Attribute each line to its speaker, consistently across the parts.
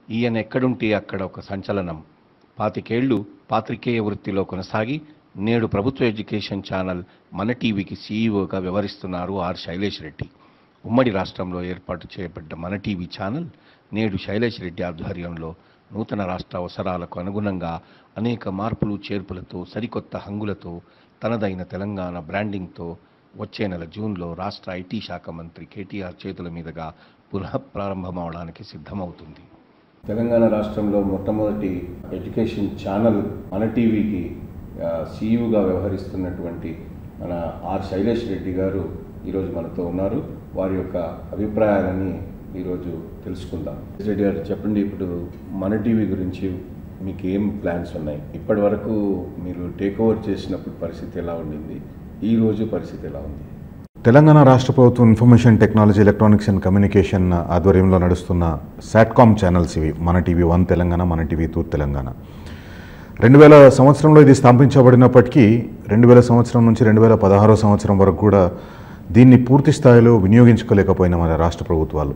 Speaker 1: ఈయన ఎక్కడుంటే అక్కడ ఒక సంచలనం పాతికేళ్లు పాత్రికేయ వృత్తిలో కొనసాగి నేడు ప్రభుత్వ ఎడ్యుకేషన్ ఛానల్ మన టీవీకి సీఈఓగా వ్యవహరిస్తున్నారు ఆర్ శైలేష్ రెడ్డి ఉమ్మడి రాష్ట్రంలో ఏర్పాటు చేయబడ్డ మన టీవీ ఛానల్ నేడు శైలేష్ రెడ్డి ఆధ్వర్యంలో నూతన రాష్ట్ర అవసరాలకు అనుగుణంగా అనేక మార్పులు చేర్పులతో సరికొత్త హంగులతో తనదైన తెలంగాణ బ్రాండింగ్తో వచ్చే నెల జూన్లో రాష్ట్ర ఐటీ శాఖ మంత్రి కేటీఆర్ చేతుల మీదుగా పునః ప్రారంభమవడానికి సిద్ధమవుతుంది తెలంగాణ రాష్ట్రంలో మొట్టమొదటి ఎడ్యుకేషన్ ఛానల్ మన టీవీకి సీఈఓగా వ్యవహరిస్తున్నటువంటి మన ఆర్ శైలేష్ రెడ్డి గారు ఈరోజు మనతో ఉన్నారు వారి యొక్క అభిప్రాయాలని ఈరోజు తెలుసుకుందాం రెడ్డి గారు చెప్పండి ఇప్పుడు మన టీవీ గురించి మీకు ఏం ప్లాన్స్ ఉన్నాయి ఇప్పటి వరకు మీరు టేక్ ఓవర్ చేసినప్పుడు పరిస్థితి ఎలా ఉండింది ఈ రోజు పరిస్థితి ఎలా ఉంది
Speaker 2: తెలంగాణ రాష్ట్ర ప్రభుత్వం information technology electronics and communication ఆధ్వర్యంలో నడుస్తున్న సాట్కామ్ ఛానల్స్ ఇవి మన టీవీ వన్ తెలంగాణ మన టీవీ టూ తెలంగాణ రెండు వేల సంవత్సరంలో ఇది స్థాపించబడినప్పటికీ రెండు వేల సంవత్సరం నుంచి రెండు వేల పదహారో సంవత్సరం వరకు కూడా దీన్ని పూర్తి స్థాయిలో వినియోగించుకోలేకపోయిన మన రాష్ట్ర ప్రభుత్వాలు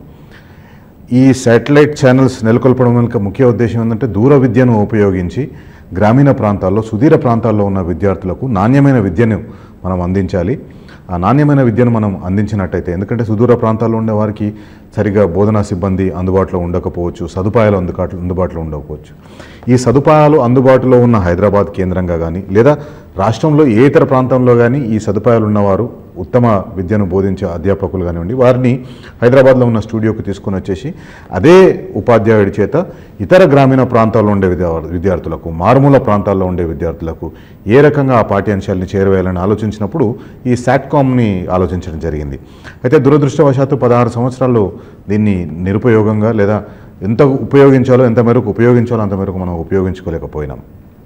Speaker 2: ఈ శాటిలైట్ ఛానల్స్ నెలకొల్పడం వెనుక ముఖ్య ఉద్దేశం ఏంటంటే దూర విద్యను ఉపయోగించి గ్రామీణ ప్రాంతాల్లో సుదీర ప్రాంతాల్లో ఉన్న విద్యార్థులకు నాణ్యమైన విద్యను మనం అందించాలి ఆ నాణ్యమైన విద్యను మనం అందించినట్టయితే ఎందుకంటే సుదూర ప్రాంతాల్లో ఉండే వారికి సరిగా బోధనా సిబ్బంది అందుబాటులో ఉండకపోవచ్చు సదుపాయాలు అందుబాటులో అందుబాటులో ఉండకపోవచ్చు ఈ సదుపాయాలు అందుబాటులో ఉన్న హైదరాబాద్ కేంద్రంగా కానీ లేదా రాష్ట్రంలో ఏ ఇతర ప్రాంతంలో కానీ ఈ సదుపాయాలు ఉన్నవారు ఉత్తమ విద్యను బోధించే అధ్యాపకులు కానివ్వండి వారిని హైదరాబాద్లో ఉన్న స్టూడియోకి తీసుకొని వచ్చేసి అదే ఉపాధ్యాయుడి చేత ఇతర గ్రామీణ ప్రాంతాల్లో ఉండే విద్యా విద్యార్థులకు మారుమూల ప్రాంతాల్లో ఉండే విద్యార్థులకు ఏ రకంగా ఆ పాఠ్యాంశాలని చేరవేయాలని ఆలోచించినప్పుడు ఈ సాట్కామ్ని ఆలోచించడం జరిగింది అయితే దురదృష్టవశాత్తు పదహారు సంవత్సరాల్లో దీన్ని నిరుపయోగంగా లేదా ఎంత ఉపయోగించాలో ఎంత మేరకు ఉపయోగించాలో అంత మేరకు మనం ఉపయోగించుకోలేకపోయినాం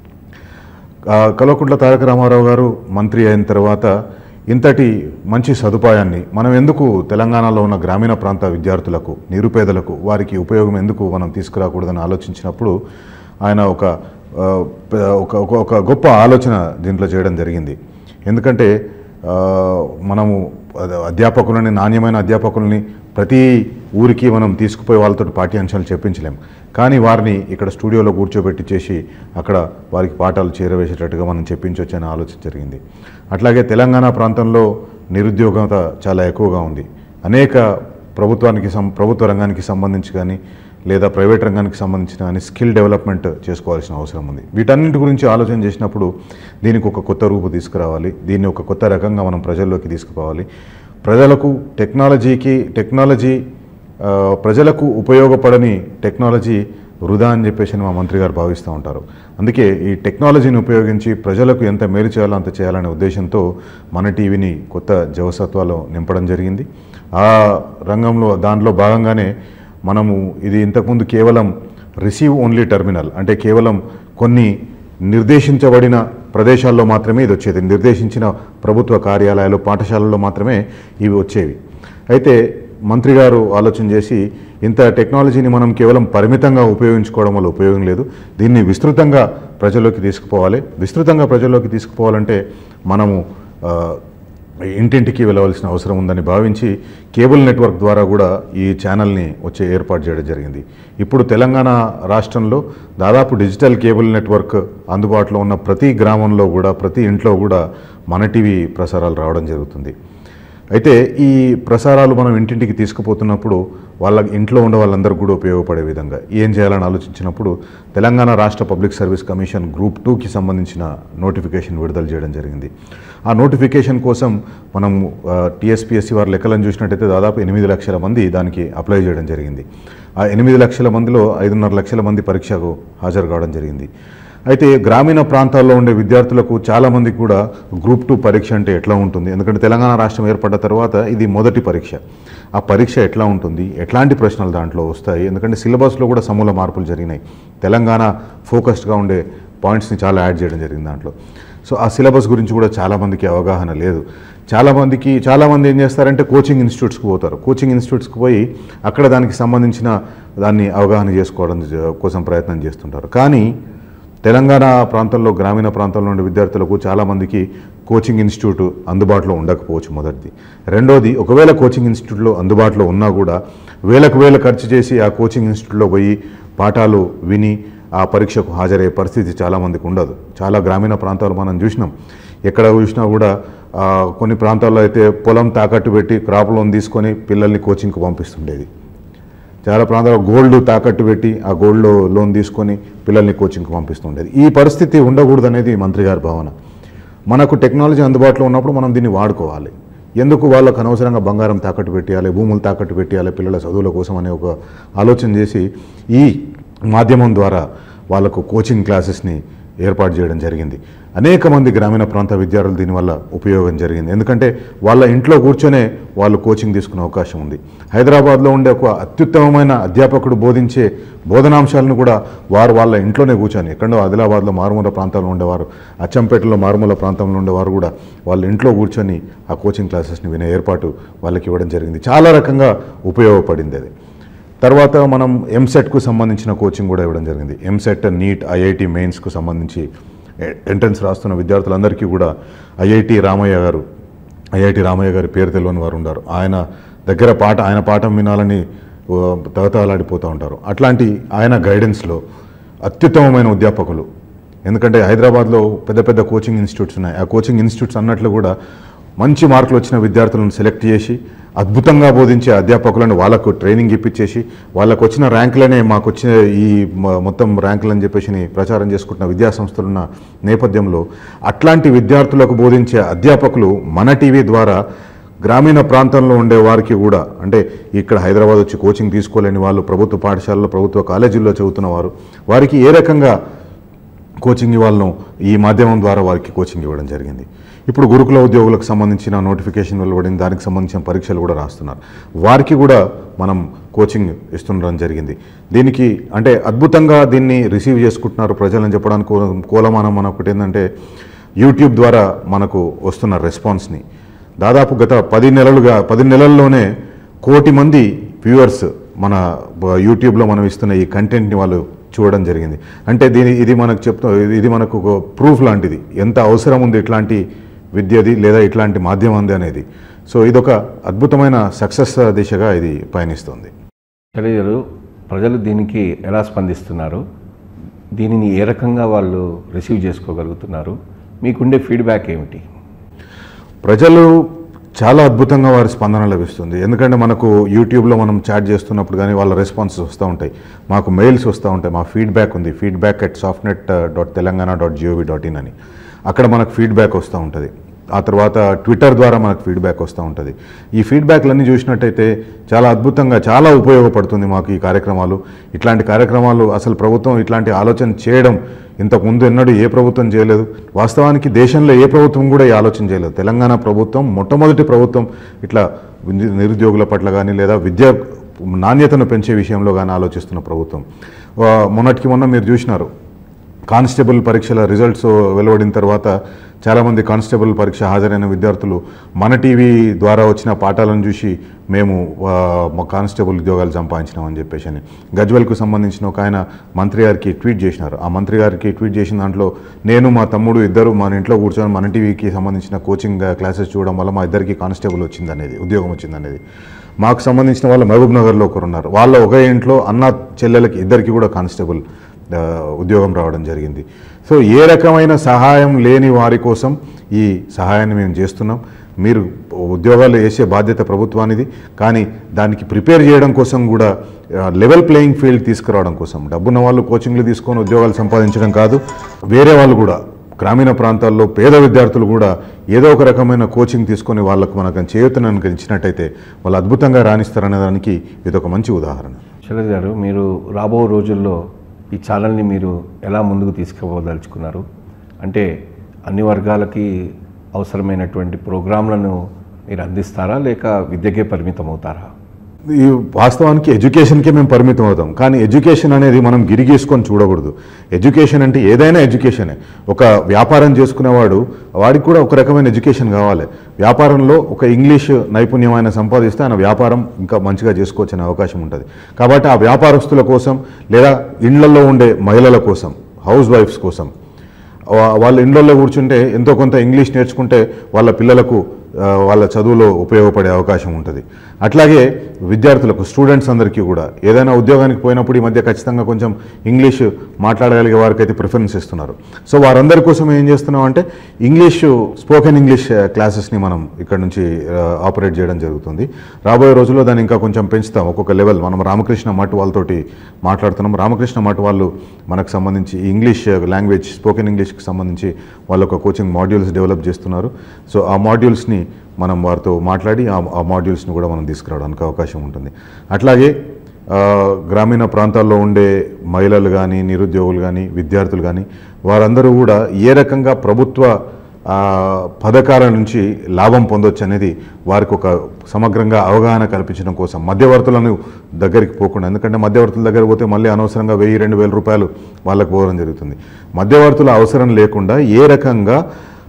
Speaker 2: ఆ, కల్వకుంట్ల తారక రామారావు గారు మంత్రి అయిన తర్వాత ఇంతటి మంచి సదుపాయాన్ని మనం ఎందుకు తెలంగాణలో ఉన్న గ్రామీణ ప్రాంత విద్యార్థులకు నిరుపేదలకు వారికి ఉపయోగం ఎందుకు మనం తీసుకురాకూడదని ఆలోచించినప్పుడు ఆయన ఒక ఆ, ప- ఒక ఒక- ఒక గొప్ప ఆలోచన దీంట్లో చేయడం జరిగింది ఎందుకంటే ఆ, మనము అద- అధ్యాపకులని నాణ్యమైన అధ్యాపకులని ప్రతి ఊరికి మనం తీసుకుపోయి వాళ్ళతో పాఠ్యాంశాలు చెప్పించలేం కానీ వారిని ఇక్కడ స్టూడియోలో కూర్చోబెట్టి చేసి అక్కడ వారికి పాఠాలు చేరవేసేటట్టుగా మనం చెప్పించవచ్చు అనే ఆలోచన జరిగింది అట్లాగే తెలంగాణ ప్రాంతంలో నిరుద్యోగత చాలా ఎక్కువగా ఉంది అనేక ప్రభుత్వానికి సం ప్రభుత్వ రంగానికి సంబంధించి కానీ లేదా ప్రైవేట్ రంగానికి సంబంధించిన కానీ స్కిల్ డెవలప్మెంట్ చేసుకోవాల్సిన అవసరం ఉంది వీటన్నింటి గురించి ఆలోచన చేసినప్పుడు దీనికి ఒక కొత్త రూపు తీసుకురావాలి దీన్ని ఒక కొత్త రకంగా మనం ప్రజల్లోకి తీసుకుపోవాలి ప్రజలకు టెక్నాలజీకి టెక్నాలజీ ఆ, ప్రజలకు ఉపయోగపడని టెక్నాలజీ వృధా అని చెప్పేసి మా మంత్రి గారు భావిస్తూ ఉంటారు అందుకే ఈ టెక్నాలజీని ఉపయోగించి ప్రజలకు ఎంత మేలు చేయాలో అంత చేయాలనే ఉద్దేశంతో మన టీవీని కొత్త జవసత్వాలో నింపడం జరిగింది ఆ రంగంలో దాంట్లో భాగంగానే మనము ఇది ఇంతకుముందు కేవలం రిసీవ్ ఓన్లీ టెర్మినల్ అంటే కేవలం కొన్ని నిర్దేశించబడిన ప్రదేశాల్లో మాత్రమే ఇది వచ్చేది నిర్దేశించిన ప్రభుత్వ కార్యాలయాలు పాఠశాలల్లో మాత్రమే ఇవి వచ్చేవి అయితే మంత్రి గారు ఆలోచన చేసి ఇంత టెక్నాలజీని మనం కేవలం పరిమితంగా ఉపయోగించుకోవడం వల్ల ఉపయోగం లేదు దీన్ని విస్తృతంగా ప్రజల్లోకి తీసుకుపోవాలి విస్తృతంగా ప్రజల్లోకి తీసుకుపోవాలంటే మనము ఆ, ఇంటింటికి వెళ్ళవలసిన అవసరం ఉందని భావించి కేబుల్ నెట్వర్క్ ద్వారా కూడా ఈ ఛానల్ని వచ్చే ఏర్పాటు చేయడం జరిగింది ఇప్పుడు తెలంగాణ రాష్ట్రంలో దాదాపు డిజిటల్ కేబుల్ నెట్వర్క్ అందుబాటులో ఉన్న ప్రతి గ్రామంలో కూడా ప్రతి ఇంట్లో కూడా మన టీవీ ప్రసారాలు రావడం జరుగుతుంది అయితే ఈ ప్రసారాలు మనం ఇంటింటికి తీసుకుపోతున్నప్పుడు వాళ్ళ ఇంట్లో ఉండే వాళ్ళందరూ కూడా ఉపయోగపడే విధంగా ఏం చేయాలని ఆలోచించినప్పుడు తెలంగాణ రాష్ట్ర పబ్లిక్ సర్వీస్ కమిషన్ గ్రూప్ టూకి సంబంధించిన నోటిఫికేషన్ విడుదల చేయడం జరిగింది ఆ నోటిఫికేషన్ కోసం మనం టీఎస్పీఎస్సీ వారి లెక్కలను చూసినట్టయితే దాదాపు ఎనిమిది లక్షల మంది దానికి అప్లై చేయడం జరిగింది ఆ ఎనిమిది లక్షల మందిలో ఐదున్నర లక్షల మంది పరీక్షకు హాజరు కావడం జరిగింది అయితే గ్రామీణ ప్రాంతాల్లో ఉండే విద్యార్థులకు చాలామందికి కూడా గ్రూప్ టూ పరీక్ష అంటే ఎట్లా ఉంటుంది ఎందుకంటే తెలంగాణ రాష్ట్రం ఏర్పడ్డ తర్వాత ఇది మొదటి పరీక్ష ఆ పరీక్ష ఎట్లా ఉంటుంది ఎట్లాంటి ప్రశ్నలు దాంట్లో వస్తాయి ఎందుకంటే సిలబస్లో కూడా సమూల మార్పులు జరిగినాయి తెలంగాణ ఫోకస్డ్గా ఉండే పాయింట్స్ని చాలా యాడ్ చేయడం జరిగింది దాంట్లో సో ఆ సిలబస్ గురించి కూడా చాలామందికి అవగాహన లేదు చాలామందికి చాలామంది ఏం చేస్తారంటే కోచింగ్ ఇన్స్టిట్యూట్స్కి పోతారు కోచింగ్ ఇన్స్టిట్యూట్స్కి పోయి అక్కడ దానికి సంబంధించిన దాన్ని అవగాహన చేసుకోవడం జ- కోసం ప్రయత్నం చేస్తుంటారు కానీ తెలంగాణ ప్రాంతంలో గ్రామీణ ప్రాంతంలో ఉండే విద్యార్థులకు చాలామందికి కోచింగ్ ఇన్స్టిట్యూట్ అందుబాటులో ఉండకపోవచ్చు మొదటిది రెండోది ఒకవేళ కోచింగ్ ఇన్స్టిట్యూట్లో అందుబాటులో ఉన్నా కూడా వేలకు వేలు ఖర్చు చేసి ఆ కోచింగ్ ఇన్స్టిట్యూట్లో పోయి పాఠాలు విని ఆ పరీక్షకు హాజరయ్యే పరిస్థితి చాలామందికి ఉండదు చాలా గ్రామీణ ప్రాంతాలు మనం చూసినాం ఎక్కడ చూసినా కూడా ఆ, కొన్ని ప్రాంతాల్లో అయితే పొలం తాకట్టు పెట్టి క్రాప్ లోన్ తీసుకొని పిల్లల్ని కోచింగ్కి పంపిస్తుండేది చాలా ప్రాంతాల్లో గోల్డ్ తాకట్టు పెట్టి ఆ గోల్డ్ లోన్ తీసుకొని పిల్లల్ని కోచింగ్కి పంపిస్తుండేది ఈ పరిస్థితి ఉండకూడదు అనేది మంత్రి గారి భావన మనకు టెక్నాలజీ అందుబాటులో ఉన్నప్పుడు మనం దీన్ని వాడుకోవాలి ఎందుకు వాళ్ళకు అనవసరంగా బంగారం తాకట్టు పెట్టేయాలి భూములు తాకట్టు పెట్టేయాలి పిల్లల చదువుల కోసం అనే ఒక ఆలోచన చేసి ఈ మాధ్యమం ద్వారా వాళ్ళకు కోచింగ్ క్లాసెస్ని ఏర్పాటు చేయడం జరిగింది అనేక మంది గ్రామీణ ప్రాంత విద్యార్థులు దీనివల్ల ఉపయోగం జరిగింది ఎందుకంటే వాళ్ళ ఇంట్లో కూర్చొనే వాళ్ళు కోచింగ్ తీసుకునే అవకాశం ఉంది హైదరాబాద్లో ఉండే ఒక అత్యుత్తమమైన అధ్యాపకుడు బోధించే బోధనాంశాలను కూడా వారు వాళ్ళ ఇంట్లోనే కూర్చొని ఎక్కడో ఆదిలాబాద్లో మారుమూల ప్రాంతాల్లో ఉండేవారు అచ్చంపేటలో మారుమూల ప్రాంతంలో ఉండేవారు కూడా వాళ్ళ ఇంట్లో కూర్చొని ఆ కోచింగ్ క్లాసెస్ని వినే ఏర్పాటు వాళ్ళకి ఇవ్వడం జరిగింది చాలా రకంగా ఉపయోగపడింది అది తర్వాత మనం ఎంసెట్కు సంబంధించిన కోచింగ్ కూడా ఇవ్వడం జరిగింది ఎంసెట్ నీట్ ఐఐటి మెయిన్స్కు సంబంధించి ఎ- ఎంట్రన్స్ రాస్తున్న విద్యార్థులందరికీ కూడా ఐఐటి రామయ్య గారు ఐఐటి రామయ్య గారి పేరు తెలియని వారు ఉన్నారు ఆయన దగ్గర పాట ఆయన పాఠం వినాలని ఓ, తగతగలాడిపోతూ ఉంటారు అట్లాంటి ఆయన గైడెన్స్లో అత్యుత్తమమైన అధ్యాపకులు ఎందుకంటే హైదరాబాద్లో పెద్ద పెద్ద కోచింగ్ ఇన్స్టిట్యూట్స్ ఉన్నాయి ఆ కోచింగ్ ఇన్స్టిట్యూట్స్ అన్నట్లు కూడా మంచి మార్కులు వచ్చిన విద్యార్థులను సెలెక్ట్ చేసి అద్భుతంగా బోధించే అధ్యాపకులను వాళ్ళకు ట్రైనింగ్ ఇప్పించేసి వాళ్ళకు వచ్చిన ర్యాంకులనే మాకు వచ్చిన ఈ మ- మొత్తం ర్యాంకులు అని చెప్పేసి ప్రచారం చేసుకుంటున్న విద్యా సంస్థలున్న నేపథ్యంలో అట్లాంటి విద్యార్థులకు బోధించే అధ్యాపకులు మన టీవీ ద్వారా గ్రామీణ ప్రాంతంలో ఉండే వారికి కూడా అంటే ఇక్కడ హైదరాబాద్ వచ్చి కోచింగ్ తీసుకోలేని వాళ్ళు ప్రభుత్వ పాఠశాలలో ప్రభుత్వ కాలేజీల్లో చదువుతున్న వారు వారికి ఏ రకంగా కోచింగ్ ఇవ్వాలను ఈ మాధ్యమం ద్వారా వారికి కోచింగ్ ఇవ్వడం జరిగింది ఇప్పుడు గురుకుల ఉద్యోగులకు సంబంధించిన నోటిఫికేషన్ వెలువడింది దానికి సంబంధించిన పరీక్షలు కూడా రాస్తున్నారు వారికి కూడా మనం కోచింగ్ ఇస్తుండడం జరిగింది దీనికి అంటే అద్భుతంగా దీన్ని రిసీవ్ చేసుకుంటున్నారు ప్రజలని చెప్పడానికి కూ- కూలమానం మన ఒకటి ఏంటంటే యూట్యూబ్ ద్వారా మనకు వస్తున్న రెస్పాన్స్ని దాదాపు గత పది నెలలుగా పది నెలల్లోనే కోటి మంది వ్యూవర్స్ మన బ- యూట్యూబ్లో మనం ఇస్తున్న ఈ కంటెంట్ని వాళ్ళు చూడడం జరిగింది అంటే దీని ఇది మనకు చెప్తా ఇది మనకు ఒక ప్రూఫ్ లాంటిది ఎంత అవసరం ఉంది ఇట్లాంటి విద్యది లేదా ఇట్లాంటి మాధ్యమంది అనేది సో ఇదొక అద్భుతమైన సక్సెస్ దిశగా ఇది పయనిస్తుంది
Speaker 1: తెలియదు ప్రజలు దీనికి ఎలా స్పందిస్తున్నారు దీనిని ఏ రకంగా వాళ్ళు రిసీవ్ చేసుకోగలుగుతున్నారు మీకుండే ఫీడ్బ్యాక్ ఏమిటి
Speaker 2: ప్రజలు చాలా అద్భుతంగా వారి స్పందన లభిస్తుంది ఎందుకంటే మనకు యూట్యూబ్లో మనం చాట్ చేస్తున్నప్పుడు కానీ వాళ్ళ రెస్పాన్సెస్ వస్తూ ఉంటాయి మాకు మెయిల్స్ వస్తూ ఉంటాయి మా ఫీడ్బ్యాక్ ఉంది feedback at softnet dot Telangana dot gov dot in అని అక్కడ మనకు ఫీడ్బ్యాక్ వస్తూ ఉంటుంది ఆ తర్వాత ట్విట్టర్ ద్వారా మనకు ఫీడ్బ్యాక్ వస్తూ ఉంటుంది ఈ ఫీడ్బ్యాక్లన్నీ చూసినట్టయితే చాలా అద్భుతంగా చాలా ఉపయోగపడుతుంది మాకు ఈ కార్యక్రమాలు ఇట్లాంటి కార్యక్రమాలు అసలు ప్రభుత్వం ఇట్లాంటి ఆలోచన చేయడం ఇంతకు ముందు ఎన్నడూ ఏ ప్రభుత్వం చేయలేదు వాస్తవానికి దేశంలో ఏ ప్రభుత్వం కూడా ఈ ఆలోచన చేయలేదు తెలంగాణ ప్రభుత్వం మొట్టమొదటి ప్రభుత్వం ఇట్లా ని- నిరుద్యోగుల పట్ల కానీ లేదా విద్య నాణ్యతను పెంచే విషయంలో కానీ ఆలోచిస్తున్న ప్రభుత్వం ఆ, మొన్నటికి మొన్న మీరు చూసినారు కానిస్టేబుల్ పరీక్షల రిజల్ట్స్ వెలువడిన తర్వాత చాలామంది కానిస్టేబుల్ పరీక్ష హాజరైన విద్యార్థులు మన టీవీ ద్వారా వచ్చిన పాఠాలను చూసి మేము ఆ, మా కానిస్టేబుల్ ఉద్యోగాలు సంపాదించినామని చెప్పేసి అని గజ్వెల్కు సంబంధించిన ఒక ఆయన మంత్రి గారికి ట్వీట్ చేసినారు ఆ మంత్రి గారికి ట్వీట్ చేసిన దాంట్లో నేను మా తమ్ముడు ఇద్దరు మన ఇంట్లో కూర్చొని మన టీవీకి సంబంధించిన కోచింగ్ క్లాసెస్ చూడడం వల్ల మా ఇద్దరికి కానిస్టేబుల్ వచ్చిందనేది ఉద్యోగం వచ్చిందనేది మాకు సంబంధించిన వాళ్ళు మహబూబ్ నగర్లో ఒకరు ఉన్నారు వాళ్ళ ఒకే ఇంట్లో అన్న చెల్లెలకి ఇద్దరికి కూడా కానిస్టేబుల్ ఆ, ఉద్యోగం రావడం జరిగింది సో ఏ రకమైన సహాయం లేని వారి కోసం ఈ సహాయాన్ని మేము చేస్తున్నాం మీరు ఉద్యోగాలు వేసే బాధ్యత ప్రభుత్వానిది కానీ దానికి ప్రిపేర్ చేయడం కోసం కూడా లెవెల్ ప్లేయింగ్ ఫీల్డ్ తీసుకురావడం కోసం డబ్బున్న వాళ్ళు కోచింగ్లు తీసుకొని ఉద్యోగాలు సంపాదించడం కాదు వేరే వాళ్ళు కూడా గ్రామీణ ప్రాంతాల్లో పేద విద్యార్థులు కూడా ఏదో ఒక రకమైన కోచింగ్ తీసుకొని వాళ్ళకు మనకు చేయూతను ఇచ్చినట్టయితే వాళ్ళు అద్భుతంగా రాణిస్తారనే దానికి ఇది ఒక మంచి ఉదాహరణ
Speaker 1: శైలజ గారు మీరు రాబో రోజుల్లో ఈ ఛానల్ని మీరు ఎలా ముందుకు తీసుకుపోదలుచుకున్నారు అంటే అన్ని వర్గాలకి అవసరమైనటువంటి ప్రోగ్రాంలను మీరు అందిస్తారా లేక విద్యకే పరిమితం అవుతారా
Speaker 2: ఈ వాస్తవానికి ఎడ్యుకేషన్కే మేము పరిమితం అవుతాం కానీ ఎడ్యుకేషన్ అనేది మనం గిరిగీసుకొని చూడకూడదు ఎడ్యుకేషన్ అంటే ఏదైనా ఎడ్యుకేషనే ఒక వ్యాపారం చేసుకునేవాడు వాడికి కూడా ఒక రకమైన ఎడ్యుకేషన్ కావాలి వ్యాపారంలో ఒక ఇంగ్లీష్ నైపుణ్యం ఆయన సంపాదిస్తే ఆయన వ్యాపారం ఇంకా మంచిగా చేసుకోవచ్చనే అవకాశం ఉంటుంది కాబట్టి ఆ వ్యాపారస్తుల కోసం లేదా ఇండ్లలో ఉండే మహిళల కోసం హౌస్ వైఫ్స్ కోసం వా- వాళ్ళ ఇండ్లలో కూర్చుంటే ఎంతో కొంత ఇంగ్లీష్ నేర్చుకుంటే వాళ్ళ పిల్లలకు ఆ, వాళ్ళ చదువులో ఉపయోగపడే అవకాశం ఉంటుంది అట్లాగే విద్యార్థులకు స్టూడెంట్స్ అందరికీ కూడా ఏదైనా ఉద్యోగానికి పోయినప్పుడు ఈ మధ్య ఖచ్చితంగా కొంచెం ఇంగ్లీష్ మాట్లాడగలిగే వారికి అయితే ప్రిఫరెన్స్ ఇస్తున్నారు సో వారందరి కోసం ఏం చేస్తున్నాం అంటే ఇంగ్లీష్ స్పోకెన్ ఇంగ్లీష్ క్లాసెస్ని మనం ఇక్కడ నుంచి ఆపరేట్ చేయడం జరుగుతుంది రాబోయే రోజుల్లో దాన్ని ఇంకా కొంచెం పెంచుతాం ఒక్కొక్క లెవెల్ మనం రామకృష్ణ మఠ్ వాళ్ళతోటి మాట్లాడుతున్నాం రామకృష్ణ మఠ్ వాళ్ళు మనకు సంబంధించి ఈ ఇంగ్లీష్ లాంగ్వేజ్ స్పోకెన్ ఇంగ్లీష్కి సంబంధించి వాళ్ళు ఒక కోచింగ్ మాడ్యూల్స్ డెవలప్ చేస్తున్నారు సో ఆ మాడ్యూల్స్ని మనం వారితో మాట్లాడి ఆ ఆ మాడ్యూల్స్ని కూడా మనం తీసుకురావడానికి అవకాశం ఉంటుంది అట్లాగే ఆ, గ్రామీణ ప్రాంతాల్లో ఉండే మహిళలు కానీ నిరుద్యోగులు కానీ విద్యార్థులు కానీ వారందరూ కూడా ఏ రకంగా ప్రభుత్వ ఆ, పథకాల నుంచి లాభం పొందొచ్చు అనేది వారికి ఒక సమగ్రంగా అవగాహన కల్పించడం కోసం మధ్యవర్తులను దగ్గరికి పోకుండా ఎందుకంటే మధ్యవర్తుల దగ్గర పోతే మళ్ళీ అనవసరంగా వెయ్యి రెండు వేల రూపాయలు వాళ్ళకు పోవడం జరుగుతుంది మధ్యవర్తుల అవసరం లేకుండా ఏ రకంగా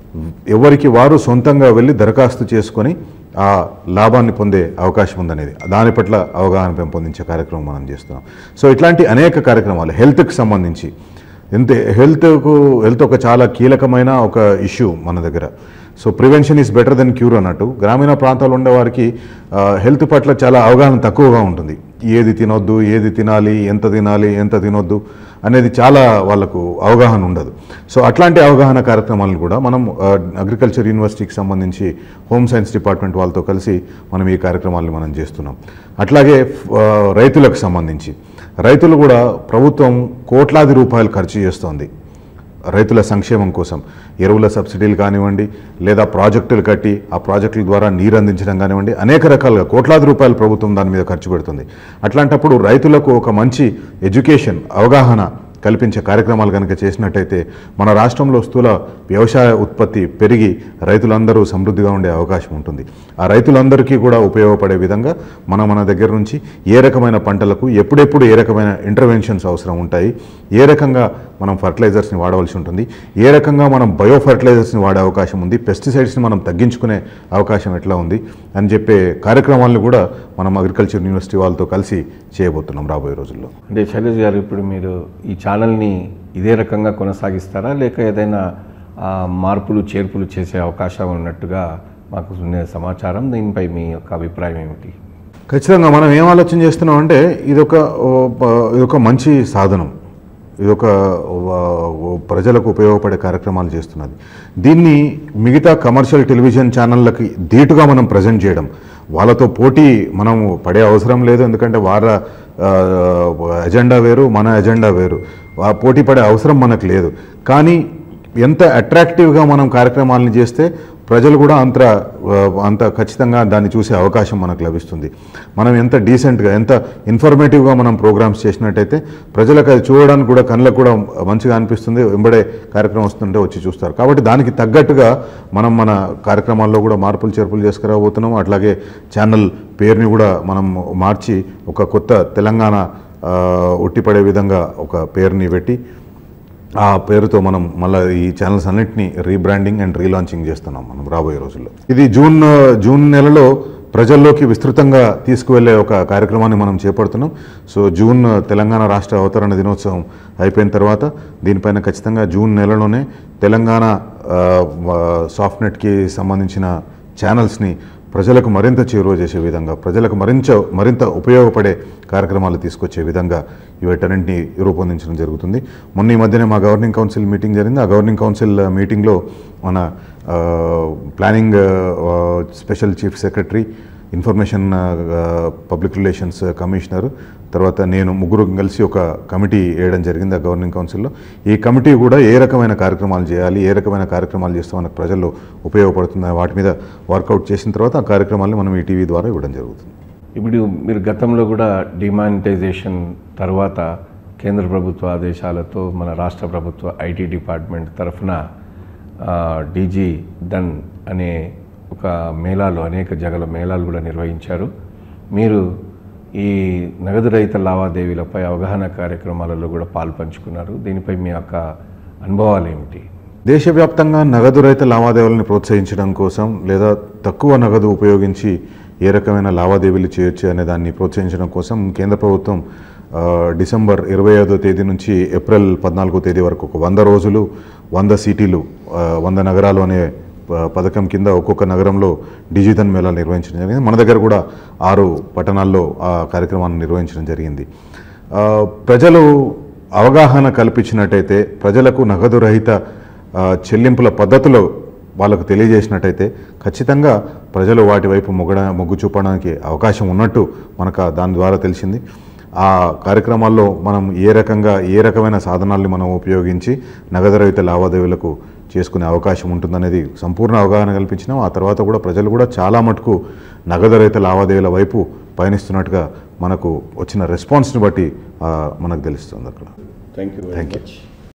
Speaker 2: ఎవరికి వారు సొంతంగా వెళ్ళి దరఖాస్తు చేసుకొని ఆ లాభాన్ని పొందే అవకాశం ఉందనేది దాని పట్ల అవగాహన పెంపొందించే కార్యక్రమం మనం చేస్తున్నాం సో ఇట్లాంటి అనేక కార్యక్రమాలు హెల్త్కి సంబంధించి ఎంత హెల్త్కు హెల్త్ ఒక చాలా కీలకమైన ఒక ఇష్యూ మన దగ్గర so prevention is better than cure అన్నట్టు గ్రామీణ ప్రాంతాల్లో ఉండే వారికి ఆ, హెల్త్ పట్ల చాలా అవగాహన తక్కువగా ఉంటుంది ఏది తినొద్దు ఏది తినాలి ఎంత తినాలి ఎంత తినొద్దు అనేది చాలా వాళ్ళకు అవగాహన ఉండదు సో అట్లాంటి అవగాహన కార్యక్రమాలను కూడా మనం ఆ, అగ్రికల్చర్ యూనివర్సిటీకి సంబంధించి హోమ్ సైన్స్ డిపార్ట్మెంట్ వాళ్ళతో కలిసి మనం ఈ కార్యక్రమాలను మనం చేస్తున్నాం అట్లాగే ఆ, రైతులకు సంబంధించి రైతులు కూడా ప్రభుత్వం కోట్లాది రూపాయలు ఖర్చు చేస్తోంది రైతుల సంక్షేమం కోసం ఎరువుల సబ్సిడీలు కానివ్వండి లేదా ప్రాజెక్టులు కట్టి ఆ ప్రాజెక్టుల ద్వారా నీరు అందించడం కానివ్వండి అనేక రకాలుగా కోట్లాది రూపాయలు ప్రభుత్వం దాని మీద ఖర్చు పెడుతుంది అట్లాంటప్పుడు రైతులకు ఒక మంచి ఎడ్యుకేషన్ అవగాహన కల్పించే కార్యక్రమాలు కనుక చేసినట్టయితే మన రాష్ట్రంలో స్థూల వ్యవసాయ ఉత్పత్తి పెరిగి రైతులందరూ సమృద్ధిగా ఉండే అవకాశం ఉంటుంది ఆ రైతులందరికీ కూడా ఉపయోగపడే విధంగా మనం మన దగ్గర నుంచి ఏ రకమైన పంటలకు ఎప్పుడెప్పుడు ఏ రకమైన ఇంటర్వెన్షన్స్ అవసరం ఉంటాయి ఏ రకంగా మనం ఫర్టిలైజర్స్ని వాడవలసి ఉంటుంది ఏ రకంగా మనం బయో ఫర్టిలైజర్స్ని వాడే అవకాశం ఉంది పెస్టిసైడ్స్ని మనం తగ్గించుకునే అవకాశం ఎట్లా ఉంది అని చెప్పే కార్యక్రమాలను కూడా మనం అగ్రికల్చర్ యూనివర్సిటీ వాళ్ళతో కలిసి చేయబోతున్నాం రాబోయే రోజుల్లో
Speaker 1: అంటే శైలజ్ గారు ఇప్పుడు మీరు ఈ ఛానల్ని ఇదే రకంగా కొనసాగిస్తారా లేక ఏదైనా ఆ, మార్పులు చేర్పులు చేసే అవకాశం ఉన్నట్టుగా మాకు ఉన్న సమాచారం దీనిపై మీ యొక్క అభిప్రాయం ఏమిటి
Speaker 2: ఖచ్చితంగా మనం ఏం ఆలోచన చేస్తున్నాం అంటే ఇదొక ఓ, ప- ఇదొక మంచి సాధనం ఇదొక ఓ- ఓ ప్రజలకు ఉపయోగపడే కార్యక్రమాలు చేస్తున్నది దీన్ని మిగతా కమర్షియల్ టెలివిజన్ ఛానళ్ళకి ధీటుగా మనం ప్రజెంట్ చేయడం వాళ్ళతో పోటీ మనం పడే అవసరం లేదు ఎందుకంటే వార ఆ, ఎజెండా వేరు మన ఎజెండా వేరు ఆ పోటీ పడే అవసరం మనకు లేదు కానీ ఎంత అట్రాక్టివ్గా మనం కార్యక్రమాలను చేస్తే ప్రజలు కూడా అంత ఆ, అంత ఖచ్చితంగా దాన్ని చూసే అవకాశం మనకు లభిస్తుంది మనం ఎంత డీసెంట్గా ఎంత ఇన్ఫర్మేటివ్గా మనం ప్రోగ్రామ్స్ చేసినట్టయితే ప్రజలకు అది చూడడానికి కూడా కళ్ళకు కూడా మంచిగా అనిపిస్తుంది వెంబడే కార్యక్రమం వస్తుంటే వచ్చి చూస్తారు కాబట్టి దానికి తగ్గట్టుగా మనం మన కార్యక్రమాల్లో కూడా మార్పులు చేర్పులు చేసుకురాబోతున్నాం అట్లాగే ఛానల్ పేరుని కూడా మనం మార్చి ఒక కొత్త తెలంగాణ ఆ, ఉట్టిపడే విధంగా ఒక పేరుని పెట్టి ఆ పేరుతో మనం మళ్ళీ ఈ ఛానల్స్ అన్నింటినీ రీబ్రాండింగ్ అండ్ రీలాంచింగ్ చేస్తున్నాం మనం రాబోయే రోజుల్లో ఇది జూన్ జూన్ నెలలో ప్రజల్లోకి విస్తృతంగా తీసుకువెళ్ళే ఒక కార్యక్రమాన్ని మనం చేపడుతున్నాం సో జూన్ తెలంగాణ రాష్ట్ర అవతరణ దినోత్సవం అయిపోయిన తర్వాత దీనిపైన ఖచ్చితంగా జూన్ నెలలోనే తెలంగాణ ఆ, వ- సాఫ్ట్నెట్కి సంబంధించిన ఛానల్స్ని ప్రజలకు మరింత చేరువ చేసే విధంగా ప్రజలకు మరింత మరింత ఉపయోగపడే కార్యక్రమాలు తీసుకొచ్చే విధంగా వీటన్నింటినీ రూపొందించడం జరుగుతుంది మొన్న ఈ మధ్యనే మా గవర్నింగ్ కౌన్సిల్ మీటింగ్ జరిగింది ఆ గవర్నింగ్ కౌన్సిల్ మీటింగ్లో మన ఆ, ప్లానింగ్ ఆ, స్పెషల్ చీఫ్ సెక్రటరీ ఇన్ఫర్మేషన్ ఆ, పబ్లిక్ రిలేషన్స్ కమిషనర్ తర్వాత నేను ముగ్గురు కలిసి ఒక కమిటీ వేయడం జరిగింది ఆ గవర్నింగ్ కౌన్సిల్లో ఈ కమిటీ కూడా ఏ రకమైన కార్యక్రమాలు చేయాలి ఏ రకమైన కార్యక్రమాలు చేస్తే మనకు ప్రజల్లో ఉపయోగపడుతుంది వాటి మీద వర్కౌట్ చేసిన తర్వాత ఆ కార్యక్రమాలను మనం ఈ టీవీ ద్వారా ఇవ్వడం జరుగుతుంది
Speaker 1: ఇప్పుడు మీరు గతంలో కూడా డిమానిటైజేషన్ తర్వాత కేంద్ర ప్రభుత్వ ఆదేశాలతో మన రాష్ట్ర ప్రభుత్వ ఐటీ డిపార్ట్మెంట్ తరఫున డీజీ డన్ అనే ఒక మేళాలు అనేక జగల మేళాలు కూడా నిర్వహించారు మీరు ఈ నగదు రహిత లావాదేవీలపై అవగాహన కార్యక్రమాలలో కూడా పాలు పంచుకున్నారు దీనిపై మీ యొక్క అనుభవాలు ఏమిటి
Speaker 2: దేశవ్యాప్తంగా నగదు రహిత లావాదేవీలను ప్రోత్సహించడం కోసం లేదా తక్కువ నగదు ఉపయోగించి ఏ రకమైన లావాదేవీలు చేయొచ్చు అనే దాన్ని ప్రోత్సహించడం కోసం కేంద్ర ప్రభుత్వం ఆ, డిసెంబర్ ఇరవై ఐదో తేదీ నుంచి ఏప్రిల్ పద్నాలుగో తేదీ వరకు ఒక వంద రోజులు వంద సిటీలు ఆ, వంద నగరాలు అనే ప- పథకం కింద ఒక్కొక్క నగరంలో డిజిటల్ మేళాలు నిర్వహించడం జరిగింది మన దగ్గర కూడా ఆరు పట్టణాల్లో ఆ కార్యక్రమాన్ని నిర్వహించడం జరిగింది ఆ, ప్రజలు అవగాహన కల్పించినట్టయితే ప్రజలకు నగదు రహిత ఆ, చెల్లింపుల పద్ధతులు వాళ్ళకు తెలియజేసినట్టయితే ఖచ్చితంగా ప్రజలు వాటి వైపు మొగ్గడ మొగ్గు చూపడానికి అవకాశం ఉన్నట్టు మనకు ఆ దాని ద్వారా తెలిసింది ఆ కార్యక్రమాల్లో మనం ఏ రకంగా ఏ రకమైన సాధనాల్ని మనం ఉపయోగించి నగదు రహిత లావాదేవీలకు చేసుకునే అవకాశం ఉంటుందనేది సంపూర్ణ అవగాహన కల్పించినాం ఆ తర్వాత కూడా ప్రజలు కూడా చాలా మటుకు నగదు రహిత లావాదేవీల వైపు పయనిస్తున్నట్టుగా మనకు వచ్చిన రెస్పాన్స్ని బట్టి ఆ, మనకు తెలుస్తుంది అక్కడ
Speaker 1: థ్యాంక్ యూ
Speaker 2: థ్యాంక్ యూ